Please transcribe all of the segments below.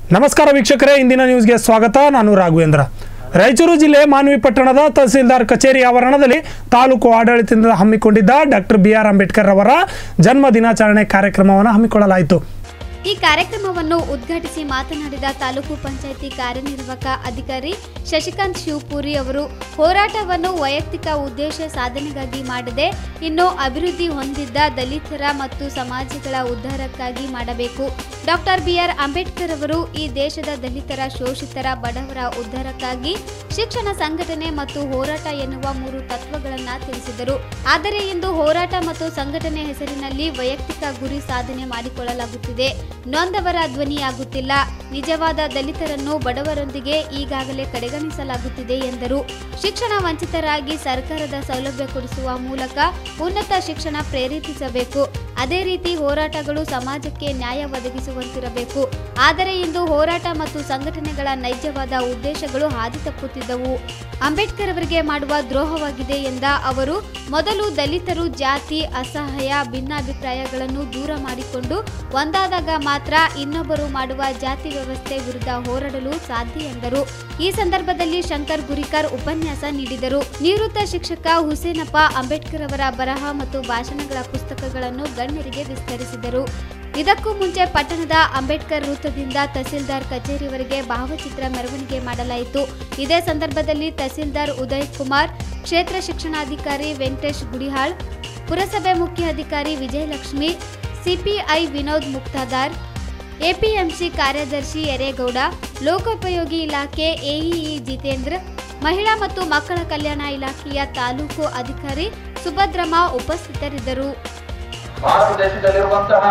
ನಮಸ್ಕಾರ ವೀಕ್ಷಕರೇ ಇಂದಿನ ನ್ಯೂಸ್ಗೆ ಸ್ವಾಗತ ನಾನು ರಾಘವೇಂದ್ರ ರಾಯಚೂರು ಜಿಲ್ಲೆ ಮಾನ್ವಿ ಪಟ್ಟಣದ ತಹಸೀಲ್ದಾರ್ ಕಚೇರಿ ಆವರಣದಲ್ಲಿ ತಾಲೂಕು ಆಡಳಿತದಿಂದ ಹಮ್ಮಿಕೊಂಡಿದ್ದ ಡಾಕ್ಟರ್ ಬಿ ಆರ್ ಅಂಬೇಡ್ಕರ್ ಅವರ ಜನ್ಮ ದಿನಾಚರಣೆ ಕಾರ್ಯಕ್ರಮವನ್ನು ಹಮ್ಮಿಕೊಳ್ಳಲಾಯಿತು ಈ ಕಾರ್ಯಕ್ರಮವನ್ನು ಉದ್ಘಾಟಿಸಿ ಮಾತನಾಡಿದ ತಾಲೂಕು ಪಂಚಾಯಿತಿ ಕಾರ್ಯನಿರ್ವಾಹಕ ಅಧಿಕಾರಿ ಶಶಿಕಾಂತ್ ಶಿವಪುರಿ ಅವರು ಹೋರಾಟವನ್ನು ವೈಯಕ್ತಿಕ ಉದ್ದೇಶ ಸಾಧನೆಗಾಗಿ ಮಾಡದೆ ಇನ್ನು ಅಭಿವೃದ್ಧಿ ಹೊಂದಿದ್ದ ದಲಿತರ ಮತ್ತು ಸಮಾಜಗಳ ಉದ್ಧಾರಕ್ಕಾಗಿ ಮಾಡಬೇಕು ಡಾಕ್ಟರ್ ಬಿಆರ್ ಅಂಬೇಡ್ಕರ್ ಅವರು ಈ ದೇಶದ ದಲಿತರ ಶೋಷಿತರ ಬಡವರ ಉದ್ಧಾರಕ್ಕಾಗಿ ಶಿಕ್ಷಣ ಸಂಘಟನೆ ಮತ್ತು ಹೋರಾಟ ಎನ್ನುವ ಮೂರು ತತ್ವಗಳನ್ನು ತಿಳಿಸಿದರು ಆದರೆ ಇಂದು ಹೋರಾಟ ಮತ್ತು ಸಂಘಟನೆ ಹೆಸರಿನಲ್ಲಿ ವೈಯಕ್ತಿಕ ಗುರಿ ಸಾಧನೆ ಮಾಡಿಕೊಳ್ಳಲಾಗುತ್ತಿದೆ ನೊಂದವರ ಧ್ವನಿಯಾಗುತ್ತಿಲ್ಲ ನಿಜವಾದ ದಲಿತರನ್ನು ಬಡವರೊಂದಿಗೆ ಈಗಾಗಲೇ ಕಡೆಗಣಿಸಲಾಗುತ್ತಿದೆ ಎಂದರು ಶಿಕ್ಷಣ ವಂಚಿತರಾಗಿ ಸರ್ಕಾರದ ಸೌಲಭ್ಯ ಕೊಡಿಸುವ ಮೂಲಕ ಉನ್ನತ ಶಿಕ್ಷಣ ಪ್ರೇರೇಪಿಸಬೇಕು ಅದೇ ರೀತಿ ಹೋರಾಟಗಳು ಸಮಾಜಕ್ಕೆ ನ್ಯಾಯ ಒದಗಿಸುವಂತಿರಬೇಕು ಆದರೆ ಇಂದು ಹೋರಾಟ ಮತ್ತು ಸಂಘಟನೆಗಳ ನೈಜವಾದ ಉದ್ದೇಶಗಳು ಹಾದಿ ತಪ್ಪುತ್ತಿದ್ದವು ಅಂಬೇಡ್ಕರ್ ಅವರಿಗೆ ಮಾಡುವ ದ್ರೋಹವಾಗಿದೆ ಎಂದ ಅವರು ಮೊದಲು ದಲಿತರು ಜಾತಿ ಅಸಹಾಯ ಭಿನ್ನಾಭಿಪ್ರಾಯಗಳನ್ನು ದೂರ ಮಾಡಿಕೊಂಡು ಒಂದಾದಾಗ ಮಾತ್ರ ಇನ್ನೊಬ್ಬರು ಮಾಡುವ ಜಾತಿ ವ್ಯವಸ್ಥೆ ವಿರುದ್ಧ ಹೋರಾಡಲು ಸಾಧ್ಯ ಎಂದರು ಈ ಸಂದರ್ಭದಲ್ಲಿ ಶಂಕರ್ ಗುರಿಕರ್ ಉಪನ್ಯಾಸ ನೀಡಿದರು ನಿವೃತ್ತ ಶಿಕ್ಷಕ ಹುಸೇನಪ್ಪ ಅಂಬೇಡ್ಕರ್ ಅವರ ಬರಹ ಮತ್ತು ಭಾಷಣಗಳ ಪುಸ್ತಕಗಳನ್ನು ಗಣ್ಯರಿಗೆ ವಿಸ್ತರಿಸಿದರು ಇದಕ್ಕೂ ಮುಂಚೆ ಪಟ್ಟಣದ ಅಂಬೇಡ್ಕರ್ ವೃತ್ತದಿಂದ ತಹಸೀಲ್ದಾರ್ ಕಚೇರಿವರೆಗೆ ಭಾವಚಿತ್ರ ಮೆರವಣಿಗೆ ಮಾಡಲಾಯಿತು ಇದೇ ಸಂದರ್ಭದಲ್ಲಿ ತಹಸೀಲ್ದಾರ್ ಉದಯ್ ಕುಮಾರ್ ಕ್ಷೇತ್ರ ಶಿಕ್ಷಣಾಧಿಕಾರಿ ವೆಂಕಟೇಶ್ ಗುಡಿಹಾಳ್ ಪುರಸಭೆ ಮುಖ್ಯ ಅಧಿಕಾರಿ ವಿಜಯಲಕ್ಷ್ಮಿ ಸಿಪಿಐ ವಿನೋದ್ ಮುಕ್ತಾದಾರ್ ಎಪಿಎಂಸಿ ಕಾರ್ಯದರ್ಶಿ ಯರೇಗೌಡ ಲೋಕೋಪಯೋಗಿ ಇಲಾಖೆ ಎಇಇ ಜಿತೇಂದ್ರ ಮಹಿಳಾ ಮತ್ತು ಮಕ್ಕಳ ಕಲ್ಯಾಣ ಇಲಾಖೆಯ ತಾಲೂಕು ಅಧಿಕಾರಿ ಸುಭದ್ರಮ್ಮ ಉಪಸ್ಥಿತರಿದ್ದರು ಭಾರತ ದೇಶದಲ್ಲಿರುವಂತಹ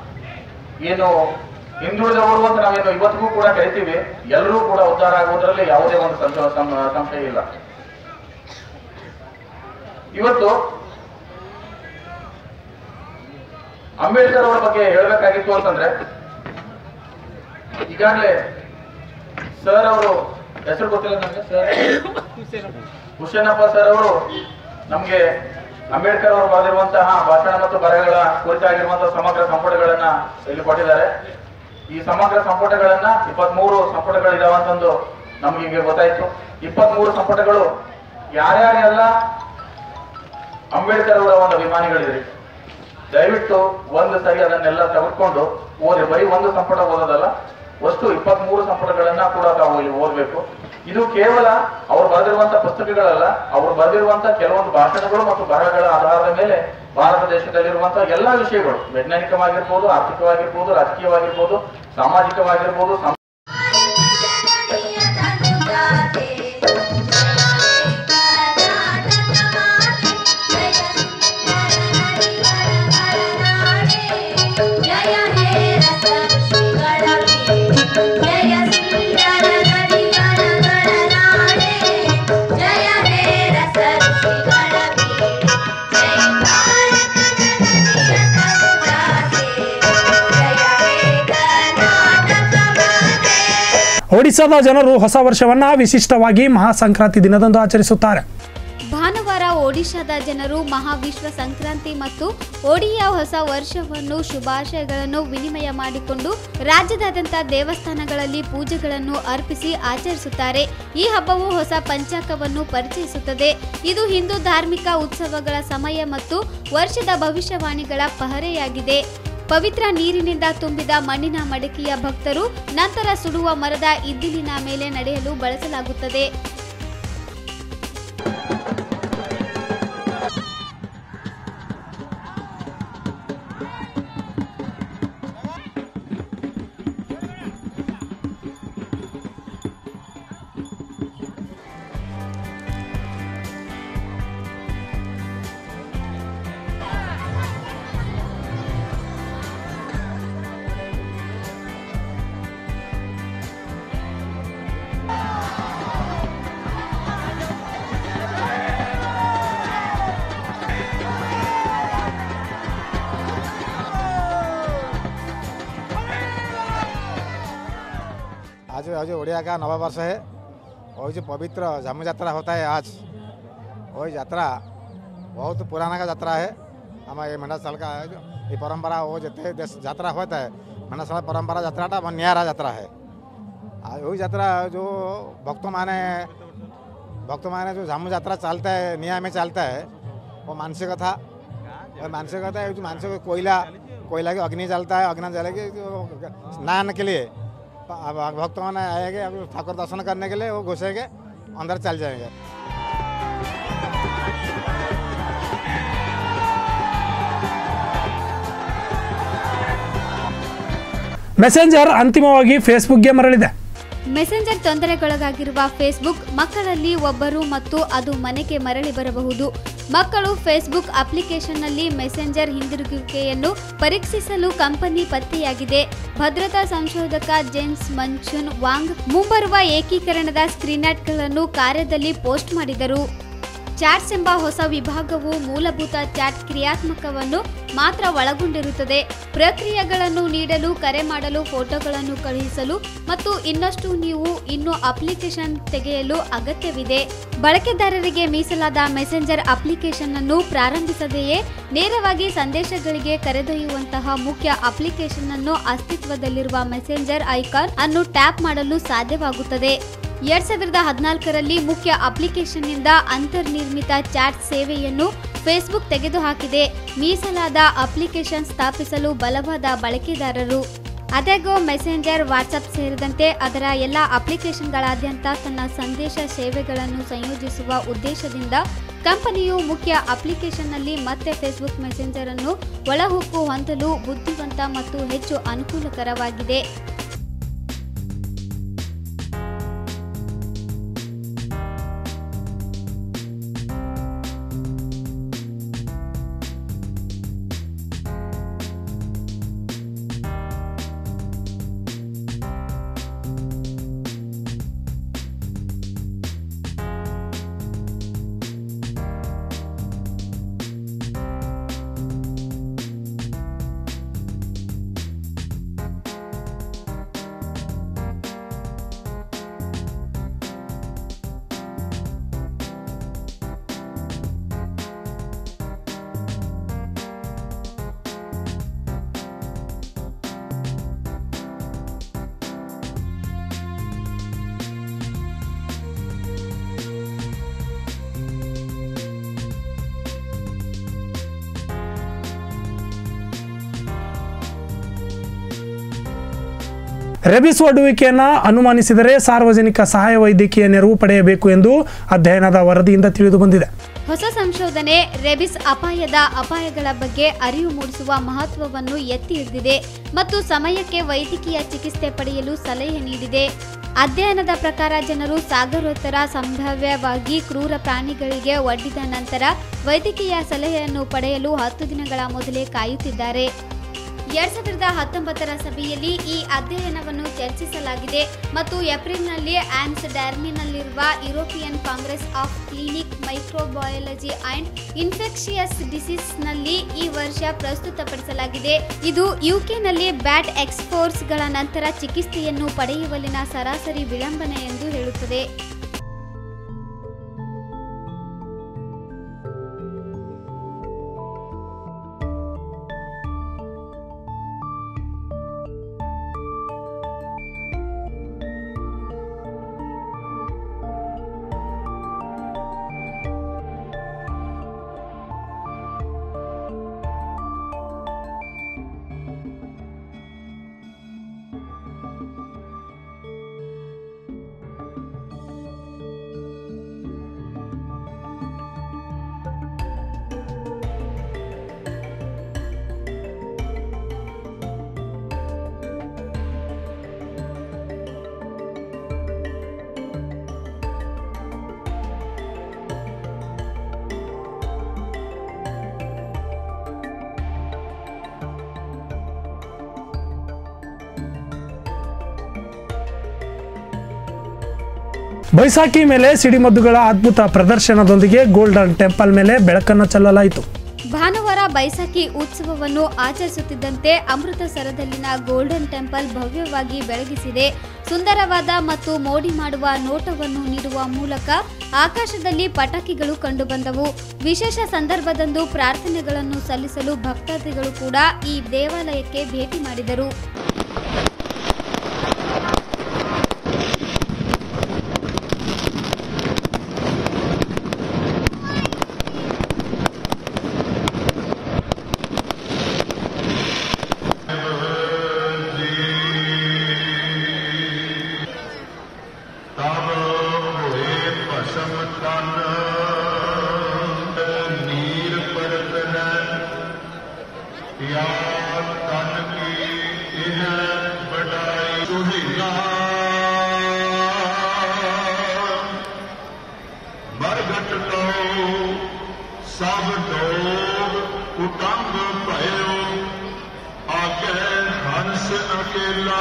ಏನು ಹಿಂದುಳಿದವರು ಅಂತ ನಾವೇನು ಇವತ್ತಿಗೂ ಕೂಡ ಕರಿತೀವಿ ಎಲ್ಲರೂ ಕೂಡ ಉದ್ಧಾರ ಆಗುವುದರಲ್ಲಿ ಯಾವುದೇ ಒಂದು ಸಂಶಯ ಸಂ- ಸಂಶಯ ಇಲ್ಲ ಇವತ್ತು ಅಂಬೇಡ್ಕರ್ ಅವರ ಬಗ್ಗೆ ಹೇಳಬೇಕಾಗಿತ್ತು ಅಂತಂದ್ರೆ ಈಗಾಗಲೇ ಸರ್ ಅವರು ಹೆಸರು ಗೊತ್ತಿಲ್ಲ ನನಗೆ ಸರ್ ಹುಸೇನಪ್ಪ ಸರ್ ಅವರು ನಮಗೆ ಅಂಬೇಡ್ಕರ್ ಅವರು ಬರೆದಿರುವಂತಹ ಭಾಷಣ ಮತ್ತು ಬರಹಗಳ ಕುರಿತಾಗಿರುವಂತಹ ಸಮಗ್ರ ಸಂಪುಟಗಳನ್ನ ಇಲ್ಲಿ ಕೊಟ್ಟಿದ್ದಾರೆ ಈ ಸಮಗ್ರ ಸಂಪುಟಗಳನ್ನ ಇಪ್ಪತ್ಮೂರು ಸಂಪುಟಗಳಿದಾವಂತಂದು ನಮ್ಗೆ ಈಗ ಗೊತ್ತಾಯ್ತು ಇಪ್ಪತ್ಮೂರು ಸಂಪುಟಗಳು ಯಾರ್ಯಾರೆಲ್ಲ ಅಂಬೇಡ್ಕರ್ ಅವರ ಒಂದು ಅಭಿಮಾನಿಗಳಿದ್ರಿ ದಯವಿಟ್ಟು ಒಂದು ಸರಿ ಅದನ್ನೆಲ್ಲ ತೆಗೆದುಕೊಂಡು ಓದಿ ಬರೀ ಒಂದು ಸಂಪುಟ ಓದೋದಲ್ಲ ಅಷ್ಟು ಇಪ್ಪತ್ಮೂರು ಸಂಪುಟಗಳನ್ನ ಕೂಡ ತಾವು ಇಲ್ಲಿ ಓದಬೇಕು ಇದು ಕೇವಲ ಅವ್ರು ಬರೆದಿರುವಂತ ಪುಸ್ತಕಗಳಲ್ಲ ಅವ್ರು ಬರೆದಿರುವಂತ ಕೆಲವೊಂದು ಭಾಷಣಗಳು ಮತ್ತು ಬರಹಗಳ ಆಧಾರದ ಮೇಲೆ ಭಾರತ ದೇಶದಲ್ಲಿರುವಂತಹ ಎಲ್ಲಾ ವಿಷಯಗಳು ವೈಜ್ಞಾನಿಕವಾಗಿರ್ಬೋದು ಆರ್ಥಿಕವಾಗಿರ್ಬೋದು ರಾಜಕೀಯವಾಗಿರ್ಬೋದು ಸಾಮಾಜಿಕವಾಗಿರ್ಬೋದು ಸಂ- ಒಡಿಶಾದ ಜನರು ಹೊಸ ವರ್ಷವನ್ನ ವಿಶಿಷ್ಟವಾಗಿ ಮಹಾಸಂಕ್ರಾಂತಿ ದಿನದಂದು ಆಚರಿಸುತ್ತಾರೆ ಭಾನುವಾರ ಒಡಿಶಾದ ಜನರು ಮಹಾವಿಶ್ವ ಸಂಕ್ರಾಂತಿ ಮತ್ತು ಒಡಿಯಾ ಹೊಸ ವರ್ಷವನ್ನು ಶುಭಾಶಯಗಳನ್ನು ವಿನಿಮಯ ಮಾಡಿಕೊಂಡು ರಾಜ್ಯದಾದ್ಯಂತ ದೇವಸ್ಥಾನಗಳಲ್ಲಿ ಪೂಜೆಗಳನ್ನು ಅರ್ಪಿಸಿ ಆಚರಿಸುತ್ತಾರೆ ಈ ಹಬ್ಬವು ಹೊಸ ಪಂಚಾಂಗವನ್ನು ಪರಿಚಯಿಸುತ್ತದೆ ಇದು ಹಿಂದೂ ಧಾರ್ಮಿಕ ಉತ್ಸವಗಳ ಸಮಯ ಮತ್ತು ವರ್ಷದ ಭವಿಷ್ಯವಾಣಿಗಳ ಪಹರೆಯಾಗಿದೆ ಪವಿತ್ರ ನೀರಿನಿಂದ ತುಂಬಿದ ಮಣ್ಣಿನ ಮಡಕೆಯ ಭಕ್ತರು ನಂತರ ಸುಡುವ ಮರದ ಇದ್ದಿಲಿನ ಮೇಲೆ ನಡೆಯಲು ಬಳಸಲಾಗುತ್ತದೆ आज आज उड़िया का नवा वर्ष है और जो पवित्र झम यात्रा होता है आज वही यात्रा बहुत पुराना का यात्रा है हमारे ये मंडल साल का है जो ये परंपरा वो जितने देश यात्रा होता है मंडल साल परंपरा यात्रा टा नियारा यात्रा है वही यात्रा जो भक्तों माने भक्तों माने जो झामू यात्रा चलता है निया में चलता है वो मानसिक था और मानसिक था है जो मानसिक कोयला कोयला की अग्नि जलता है अग्नि जले के जो स्नान के लिए अब भक्त माने आएंगे अब ठाकुर दर्शन करने के लिए वो घुसेंगे अंदर चल जाएंगे ಮೆಸೆಂಜರ್ ಅಂತಿಮವಾಗಿ ಫೇಸ್ಬುಕ್ಗೆ ಮರಳಿದೆ ಮೆಸೆಂಜರ್ ತೊಂದರೆಗೊಳಗಾಗಿರುವ ಫೇಸ್ಬುಕ್ ಮಕ್ಕಳಲ್ಲಿ ಒಬ್ಬರು ಮತ್ತು ಅದು ಮನೆಗೆ ಮರಳಿ ಬರಬಹುದು ಮಕ್ಕಳು ಫೇಸ್ಬುಕ್ ಅಪ್ಲಿಕೇಶನ್ನಲ್ಲಿ ಮೆಸೆಂಜರ್ ಹಿಂದಿರುಗುವಿಕೆಯನ್ನು ಪರೀಕ್ಷಿಸಲು ಕಂಪನಿ ಪತ್ತೆಯಾಗಿದೆ ಭದ್ರತಾ ಸಂಶೋಧಕ ಜೇಮ್ಸ್ ಮನ್ಚುನ್ ವಾಂಗ್ ಮುಂಬರುವ ಏಕೀಕರಣದ ಸ್ಕ್ರೀನ್ಯಾಟ್ಗಳನ್ನು ಕಾರ್ಯದಲ್ಲಿ ಪೋಸ್ಟ್ ಮಾಡಿದರು ಚಾಟ್ಸ್ ಎಂಬ ಹೊಸ ವಿಭಾಗವು ಮೂಲಭೂತ ಚಾಟ್ ಕ್ರಿಯಾತ್ಮಕವನ್ನು ಮಾತ್ರ ಒಳಗೊಂಡಿರುತ್ತದೆ ಪ್ರಕ್ರಿಯೆಗಳನ್ನು ನೀಡಲು ಕರೆ ಮಾಡಲು ಫೋಟೋಗಳನ್ನು ಕಳುಹಿಸಲು ಮತ್ತು ಇನ್ನಷ್ಟು ನೀವು ಇನ್ನು ಅಪ್ಲಿಕೇಶನ್ ತೆಗೆಯಲು ಅಗತ್ಯವಿದೆ ಬಳಕೆದಾರರಿಗೆ ಮೀಸಲಾದ ಮೆಸೆಂಜರ್ ಅಪ್ಲಿಕೇಶನ್ ಅನ್ನು ಪ್ರಾರಂಭಿಸದೆಯೇ ನೇರವಾಗಿ ಸಂದೇಶಗಳಿಗೆ ಕರೆದೊಯ್ಯುವಂತಹ ಮುಖ್ಯ ಅಪ್ಲಿಕೇಶನ್ ಅನ್ನು ಅಸ್ತಿತ್ವದಲ್ಲಿರುವ ಮೆಸೆಂಜರ್ ಐಕಾನ್ ಅನ್ನು ಟ್ಯಾಪ್ ಮಾಡಲು ಸಾಧ್ಯವಾಗುತ್ತದೆ ಎರಡ್ ಸಾವಿರದ ಹದಿನಾಲ್ಕರಲ್ಲಿ ಮುಖ್ಯ ಅಪ್ಲಿಕೇಶನ್ನಿಂದ ಅಂತರ್ನಿರ್ಮಿತ ಚಾಟ್ ಸೇವೆಯನ್ನು ಫೇಸ್ಬುಕ್ ತೆಗೆದುಹಾಕಿದೆ ಮೀಸಲಾದ ಅಪ್ಲಿಕೇಶನ್ ಸ್ಥಾಪಿಸಲು ಬಲವಾದ ಬಳಕೆದಾರರು ಅದಾಗೋ ಮೆಸೆಂಜರ್ ವಾಟ್ಸಪ್ ಸೇರಿದಂತೆ ಅದರ ಎಲ್ಲ ಅಪ್ಲಿಕೇಶನ್ಗಳಾದ್ಯಂತ ತನ್ನ ಸಂದೇಶ ಸೇವೆಗಳನ್ನು ಸಂಯೋಜಿಸುವ ಉದ್ದೇಶದಿಂದ ಕಂಪನಿಯು ಮುಖ್ಯ ಅಪ್ಲಿಕೇಶನ್ನಲ್ಲಿ ಮತ್ತೆ ಫೇಸ್ಬುಕ್ ಮೆಸೆಂಜರ್ ಅನ್ನು ಒಳಹೊಕ್ಕು ಹೊಂದಲು ಬುದ್ಧಿವಂತ ಮತ್ತು ಹೆಚ್ಚು ಅನುಕೂಲಕರವಾಗಿದೆ ರೆಬಿಸ್ ಒಡ್ಡುವಿಕೆಯನ್ನು ಅನುಮಾನಿಸಿದರೆ ಸಾರ್ವಜನಿಕ ಸಹಾಯ ವೈದ್ಯಕೀಯ ನೆರವು ಪಡೆಯಬೇಕು ಎಂದು ಅಧ್ಯಯನದ ವರದಿಯಿಂದ ತಿಳಿದು ಬಂದಿದೆ ಹೊಸ ಸಂಶೋಧನೆ ರೆಬಿಸ್ ಅಪಾಯದ ಅಪಾಯಗಳ ಬಗ್ಗೆ ಅರಿವು ಮೂಡಿಸುವ ಮಹತ್ವವನ್ನು ಎತ್ತಿ ಹಿಡಿದಿದೆ ಮತ್ತು ಸಮಯಕ್ಕೆ ವೈದ್ಯಕೀಯ ಚಿಕಿತ್ಸೆ ಪಡೆಯಲು ಸಲಹೆ ನೀಡಿದೆ ಅಧ್ಯಯನದ ಪ್ರಕಾರ ಜನರು ಸಾಗರೋತ್ತರ ಸಂಭಾವ್ಯವಾಗಿ ಕ್ರೂರ ಪ್ರಾಣಿಗಳಿಗೆ ಒಡ್ಡಿದ ನಂತರ ವೈದ್ಯಕೀಯ ಸಲಹೆಯನ್ನು ಪಡೆಯಲು ಹತ್ತು ದಿನಗಳ ಮೊದಲೇ ಕಾಯುತ್ತಿದ್ದಾರೆ ಎರಡ್ ಸಾವಿರದ ಹತ್ತೊಂಬತ್ತರ ಸಭೆಯಲ್ಲಿ ಈ ಅಧ್ಯಯನವನ್ನು ಚರ್ಚಿಸಲಾಗಿದೆ ಮತ್ತು ಏಪ್ರಿಲ್ನಲ್ಲಿ ಆಮ್ಸ್ಟರ್ಡ್ಯಾಮ್ನಲ್ಲಿರುವ European Congress of clinic microbiology and infectious ಡಿಸೀಸ್ನಲ್ಲಿ ಈ ವರ್ಷ ಪ್ರಸ್ತುತಪಡಿಸಲಾಗಿದೆ ಇದು ಯುಕೆನಲ್ಲಿ ಬ್ಯಾಟ್ ಎಕ್ಸ್ಪೋರ್ಸ್ಗಳ ನಂತರ ಚಿಕಿತ್ಸೆಯನ್ನು ಪಡೆಯುವಲ್ಲಿನ ಸರಾಸರಿ ವಿಳಂಬನೆ ಎಂದು ಹೇಳುತ್ತದೆ ಬೈಸಾಖಿ ಮೇಲೆ ಸಿಡಿಮದ್ದುಗಳ ಅದ್ಭುತ ಪ್ರದರ್ಶನದೊಂದಿಗೆ ಗೋಲ್ಡನ್ ಟೆಂಪಲ್ ಮೇಲೆ ಬೆಳಕನ್ನು ಚೆಲ್ಲಲಾಯಿತು ಭಾನುವಾರ ಬೈಸಾಖಿ ಉತ್ಸವವನ್ನು ಆಚರಿಸುತ್ತಿದ್ದಂತೆ ಅಮೃತಸರದಲ್ಲಿನ ಗೋಲ್ಡನ್ ಟೆಂಪಲ್ ಭವ್ಯವಾಗಿ ಬೆಳಗಿಸಿದೆ ಸುಂದರವಾದ ಮತ್ತು ಮೋಡಿ ಮಾಡುವ ನೋಟವನ್ನು ನೀಡುವ ಮೂಲಕ ಆಕಾಶದಲ್ಲಿ ಪಟಾಕಿಗಳು ಕಂಡುಬಂದವು ವಿಶೇಷ ಸಂದರ್ಭದಂದು ಪ್ರಾರ್ಥನೆಗಳನ್ನು ಸಲ್ಲಿಸಲು ಭಕ್ತಾದಿಗಳು ಕೂಡ ಈ ದೇವಾಲಯಕ್ಕೆ ಭೇಟಿ ಮಾಡಿದರು सब लोग उतंग भयो आके हंस अकेला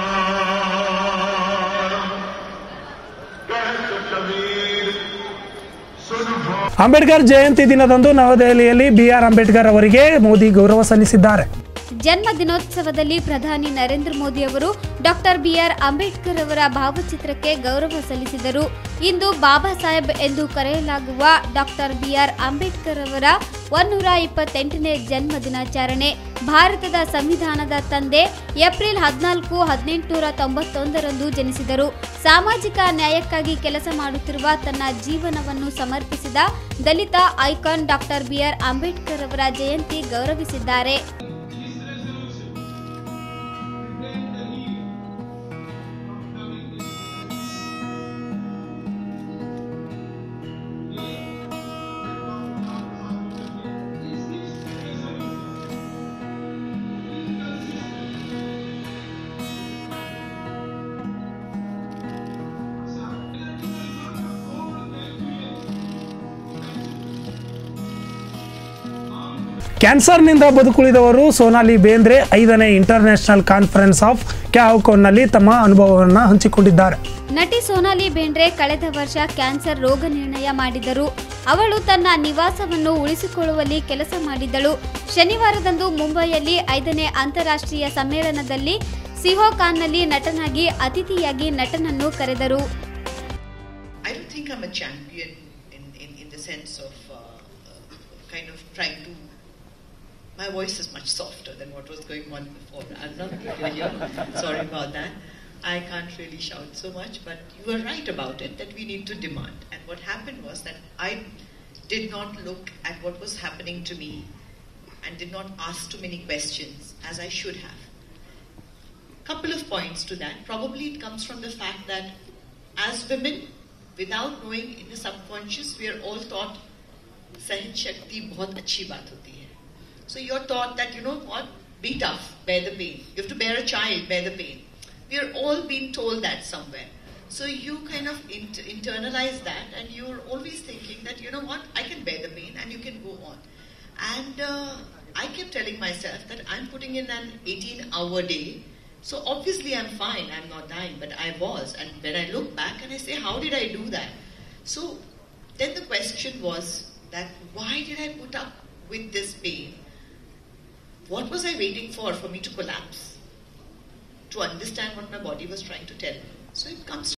कहत कबीर सुन भो ಅಂಬೇಡ್ಕರ್ ಜಯಂತಿ ದಿನದಂದು ನವದೆಹಲಿಯಲ್ಲಿ ಬಿ ಆರ್ ಅಂಬೇಡ್ಕರ್ ಅವರಿಗೆ ಮೋದಿ ಗೌರವ ಸಲ್ಲಿಸಿದ್ದಾರೆ ಜನ್ಮ ದಿನೋತ್ಸವದಲ್ಲಿ ಪ್ರಧಾನಿ ನರೇಂದ್ರ ಮೋದಿ ಅವರು ಡಾಕ್ಟರ್ ಬಿಆರ್ ಅಂಬೇಡ್ಕರ್ ಅವರ ಭಾವಚಿತ್ರಕ್ಕೆ ಗೌರವ ಸಲ್ಲಿಸಿದರು ಇಂದು ಬಾಬಾ ಸಾಹೇಬ್ ಎಂದು ಕರೆಯಲಾಗುವ ಡಾಕ್ಟರ್ ಬಿಆರ್ ಅಂಬೇಡ್ಕರ್ ಅವರ ಒನ್ನೂರ ಇಪ್ಪತ್ತೆಂಟನೇ ಜನ್ಮ ದಿನಾಚರಣೆ ಭಾರತದ ಸಂವಿಧಾನದ ತಂದೆ ಏಪ್ರಿಲ್ ಹದಿನಾಲ್ಕು ಹದಿನೆಂಟುನೂರ ತೊಂಬತ್ತೊಂದರಂದು ಜನಿಸಿದರು ಸಾಮಾಜಿಕ ನ್ಯಾಯಕ್ಕಾಗಿ ಕೆಲಸ ಮಾಡುತ್ತಿರುವ ತನ್ನ ಜೀವನವನ್ನು ಸಮರ್ಪಿಸಿದ Dalit icon doctor B R Ambedkar ಅವರ ಜಯಂತಿ ಗೌರವಿಸಿದ್ದಾರೆ ಕ್ಯಾನ್ಸರ್ನಿಂದ ಬದುಕುಳಿದವರು ಸೋನಾಲಿ ಬೇಂದ್ರೆ ಐದನೇ ಇಂಟರ್ನ್ಯಾಷನಲ್ ಕಾನ್ಫರೆನ್ಸ್ ಆಫ್ ಕ್ಯಾವ್ಕೋನ್ನಲ್ಲಿ ತಮ್ಮ ಅನುಭವವನ್ನು ಹಂಚಿಕೊಂಡಿದ್ದಾರೆ ನಟಿ ಸೋನಾಲಿ ಬೇಂದ್ರೆ ಕಳೆದ ವರ್ಷ ಕ್ಯಾನ್ಸರ್ ರೋಗ ನಿರ್ಣಯ ಮಾಡಿದರು ಅವಳು ತನ್ನ ನಿವಾಸವನ್ನು ಉಳಿಸಿಕೊಳ್ಳುವಲ್ಲಿ ಕೆಲಸ ಮಾಡಿದ್ದಳು ಶನಿವಾರದಂದು ಮುಂಬೈಯಲ್ಲಿ ಐದನೇ ಅಂತಾರಾಷ್ಟ್ರೀಯ ಸಮ್ಮೇಳನದಲ್ಲಿ ಸಿಹೋಕಾನ್ನಲ್ಲಿ ನಟನಾಗಿ ಅತಿಥಿಯಾಗಿ ನಟನನ್ನು ಕರೆದರು I don't think I'm a champion in, in, in the sense of uh, uh, kind of trying to. My voice is much softer than what was going on before. I'm not here. Sorry about that. I can't really shout so much, but you were right about it that we need to demand. And what happened was that I did not look at what was happening to me and did not ask too many questions as I should have couple of points to that. Probably it comes from the fact that as women, without knowing in the subconscious, we are all taught Sahin Shakti बहुत अच्छी बात होती है. So you're taught that you know what, be tough, bear the pain. You have to bear a child, bear the pain. We are all being told that somewhere. So you kind of int- internalize that, and you're always thinking that you know what, I can bear the pain, and you can go on. And uh, I kept telling myself that I'm putting in an 18-hour day. So obviously I'm fine, I'm not dying, but I was. And when I look back and I say, how did I do that? So then the question was that why did I put up with this pain? What was I waiting for for me to collapse? To understand what my body was trying to tell me. So it comes